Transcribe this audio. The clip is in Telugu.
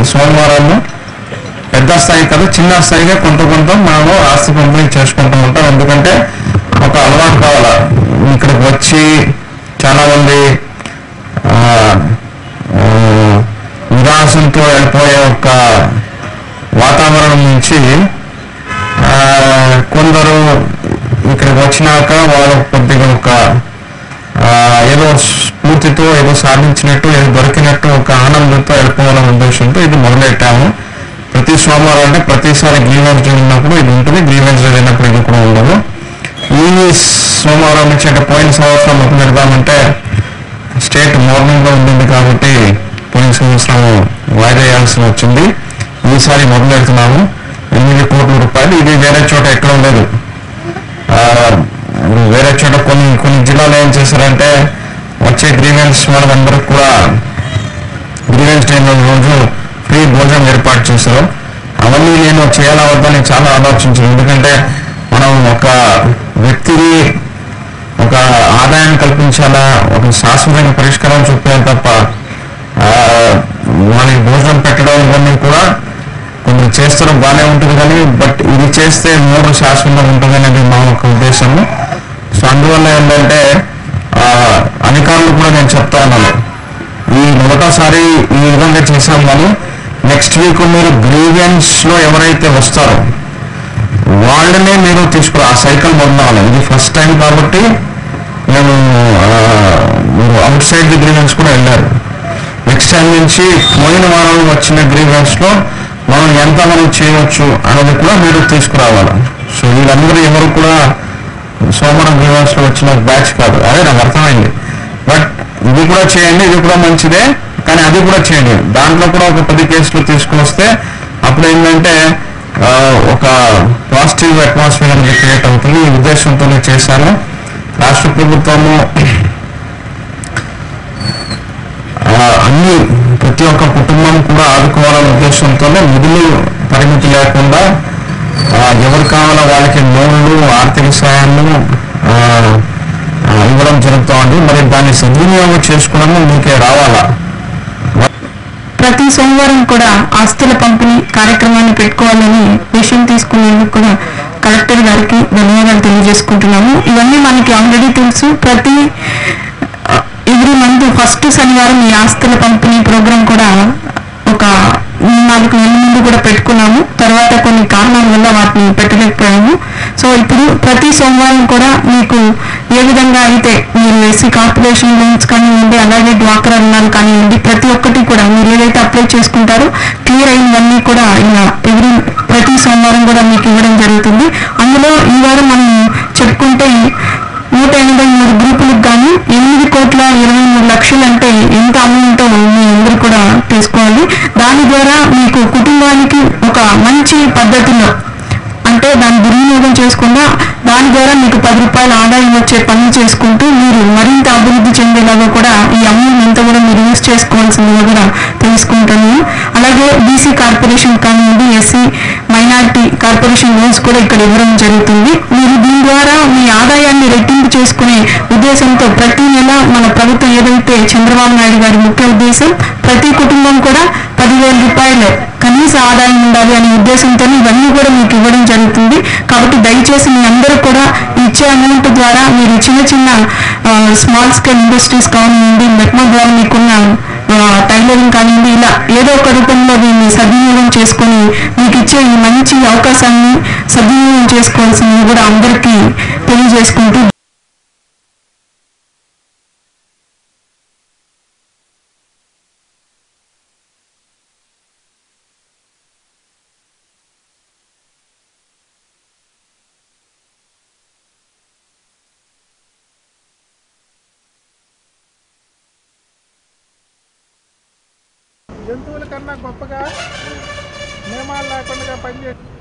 సోమవారాలు పెద్ద స్థాయి కాదు చిన్న స్థాయిగా కొంత కొంత మనము ఆస్తి పంపిణీ చేసుకుంటూ ఉంటాం ఎందుకంటే ఒక అలవాటు కావాల ఇక్కడికి వచ్చి చాలా మంది ఆ, ఆ, నిరాశంతో వెళ్ళిపోయే ఒక వాతావరణం నుంచి ఆ, కొందరు ఇక్కడికి వచ్చినాక వాళ్ళు కొద్దిగా ఒక ఆ, ఏదో స్ఫూర్తితో ఏదో సాధించినట్టు ఏదో దొరికినట్టు ఒక ఆనందంతో వెళ్ళిపోవాలనే ఉద్దేశంతో ఇది మొదలెట్టాము ప్రతి సోమవారం అంటే ప్రతిసారి గ్రీవెన్స్ డే ఉన్నప్పుడు ఇది ఉంటుంది గ్రీవెన్స్ డే లేనప్పుడు ఇది కూడా ఉండదు ఈ సోమవారం నుంచి అంటే పోయిన సంవత్సరం మొదలు పెడదామంటే స్టేట్ మార్నింగ్ లో ఉంటుంది కాబట్టి పోయిన సంవత్సరం వాయిదా వేయాల్సి వచ్చింది ఈసారి మొదలు పెడుతున్నాము ఎనిమిది కోట్ల రూపాయలు ఇది వేరే చోట ఎక్కడ లేదు ఆ, వేరే చోట కొన్ని కొన్ని జిల్లాలో ఏం చేశారంటే వచ్చే గ్రీవెన్స్ వాళ్ళందరికీ కూడా గ్రీవెన్స్ డే రోజు ఫ్రీ భోజనం ఏర్పాటు చేశారు అవన్నీ నేను చేయాలా వద్దని చాలా ఆలోచించాను ఎందుకంటే మనం ఒక వ్యక్తికి ఒక ఆదాయం కల్పించాలా ఒక శాశ్వతమైన పరిష్కారం చూపాలి తప్ప ఆ, వాళ్ళకి భోజనం పెట్టడం ఇవన్నీ కూడా కొంచెం చేస్తారు బాగానే ఉంటుంది కానీ బట్ ఇది చేస్తే మూడు శాశ్వతంగా ఉంటుంది అనేది మా ఒక ఉద్దేశము సో అందువల్ల ఏంటంటే ఆ, అధికారులు కూడా నేను చెప్తా ఉన్నాను ఈ మొదటిసారి ఈ విధంగా చేసాం కానీ నెక్స్ట్ వీక్ మీరు గ్రీవియన్స్ లో ఎవరైతే వస్తారో వాళ్ళనే మీరు తీసుకురా ఆ సైకిల్ మొదలవాలి ఇది ఫస్ట్ టైం కాబట్టి మేము ఆ, మీరు అవుట్ సైడ్ ది గ్రీవెన్స్ కూడా వెళ్ళారు నెక్స్ట్ టైం నుంచి పోయిన వారం వచ్చిన గ్రీవెన్స్ లో మనం ఎంత మనం చేయవచ్చు అనేది కూడా మీరు తీసుకురావాలి సో వీళ్ళందరూ ఎవరు కూడా సోమవారం గ్రీవెన్స్ లో వచ్చిన బ్యాచ్ కాదు అదే నాకు అర్థమైంది బట్ ఇది కూడా చేయండి ఇది కూడా మంచిదే కానీ అది కూడా చేయండి దాంట్లో కూడా ఒక పది కేసులు తీసుకొస్తే అప్పుడు ఏంటంటే ఆ, ఒక పాజిటివ్ అట్మాస్ఫియర్ అనేది క్రియేట్ అవుతుంది ఈ ఉద్దేశంతోనే చేశాను రాష్ట్ర ప్రభుత్వము ఆ, అన్ని ప్రతి ఒక్క కుటుంబం కూడా ఆదుకోవాలనే ఉద్దేశంతోనే నిధులు పరిమితి లేకుండా ఆ, ఎవరు కావాలో వాళ్ళకి లోన్లు ఆర్థిక సహాయాలు ఆ, ఆ, ఇవ్వడం జరుగుతూ ఉంది మరి దాన్ని సద్వినియోగం చేసుకోవడము మీకే రావాలా ప్రతి సోమవారం కూడా ఆస్తుల పంపిణీ కార్యక్రమాన్ని పెట్టుకోవాలని విషయం తీసుకునేందుకు కూడా కలెక్టర్ గారికి ధన్యవాదాలు తెలియజేసుకుంటున్నాము ఇవన్నీ మనకి ఆల్రెడీ తెలుసు ప్రతి ఎవ్రీ మంత్ ఫస్ట్ శనివారం ఈ ఆస్తుల పంపిణీ ప్రోగ్రాం కూడా ఒక మూడు నాలుగు నెలల ముందు కూడా పెట్టుకున్నాము తర్వాత కొన్ని కారణాల వల్ల వాటిని పెట్టలేకపోయాము సో ఇప్పుడు ప్రతి సోమవారం కూడా మీకు ఏ విధంగా అయితే మీరు ఎస్సీ కార్పొరేషన్ లోన్స్ కానివ్వండి అలాగే డ్వాక్రా రుణాలు కానివ్వండి ప్రతి ఒక్కటి కూడా మీరు ఏదైతే అప్లై చేసుకుంటారో క్లియర్ అయినవన్నీ కూడా ఇలా ఎవ్రీ ప్రతి సోమవారం కూడా మీకు ఇవ్వడం జరుగుతుంది అందులో ఈ వారం మనం చెప్పుకుంటే నూట ఎనభై మూడు గ్రూపులకు గాను ఎనిమిది కోట్ల ఇరవై మూడు లక్షలు అంటే ఎంత అమౌంట్ మీ అందరూ కూడా తీసుకోవాలి దాని ద్వారా మీకు కుటుంబానికి ఒక మంచి పద్ధతిలో అంటే దాన్ని దుర్వినియోగం చేసుకుండా దాని ద్వారా మీకు పది రూపాయల ఆదాయం వచ్చే పనులు చేసుకుంటూ మీరు మరింత అభివృద్ధి చెందేలాగా కూడా ఈ అమౌంట్ అంతా కూడా మీరు యూజ్ చేసుకోవాల్సిందిగా కూడా తెలుసుకుంటాను అలాగే బీసీ కార్పొరేషన్ కానివ్వండి ఎస్సీ మైనార్టీ కార్పొరేషన్ లోన్స్ కూడా ఇక్కడ ఇవ్వడం జరుగుతుంది మీరు దీని ద్వారా మీ ఆదాయాన్ని రెట్టింపు చేసుకునే ఉద్దేశంతో ప్రతి నెల మన ప్రభుత్వం ఏదైతే చంద్రబాబు నాయుడు గారి ముఖ్య ఉద్దేశం ప్రతి కుటుంబం కూడా పదివేల రూపాయలు కనీస ఆదాయం ఉండాలి అనే ఉద్దేశంతో ఇవన్నీ కూడా మీకు ఇవ్వడం జరుగుతుంది కాబట్టి దయచేసి మీ అందరూ కూడా ఇచ్చే అమౌంట్ ద్వారా మీరు చిన్న చిన్న స్మాల్ స్కేల్ ఇండస్ట్రీస్ కానివ్వండి మెట్మా ద్వారా మీకున్న టైలరింగ్ కానివ్వండి ఇలా ఏదో ఒక రూపంలో దీన్ని సద్వినియోగం చేసుకొని మీకు ఇచ్చే ఈ మంచి అవకాశాన్ని సద్వినియోగం చేసుకోవాల్సింది కూడా అందరికీ తెలియజేసుకుంటూ జంతువుల కన్నా గొప్పగా నియమాలు లేకుండా పనిచేసి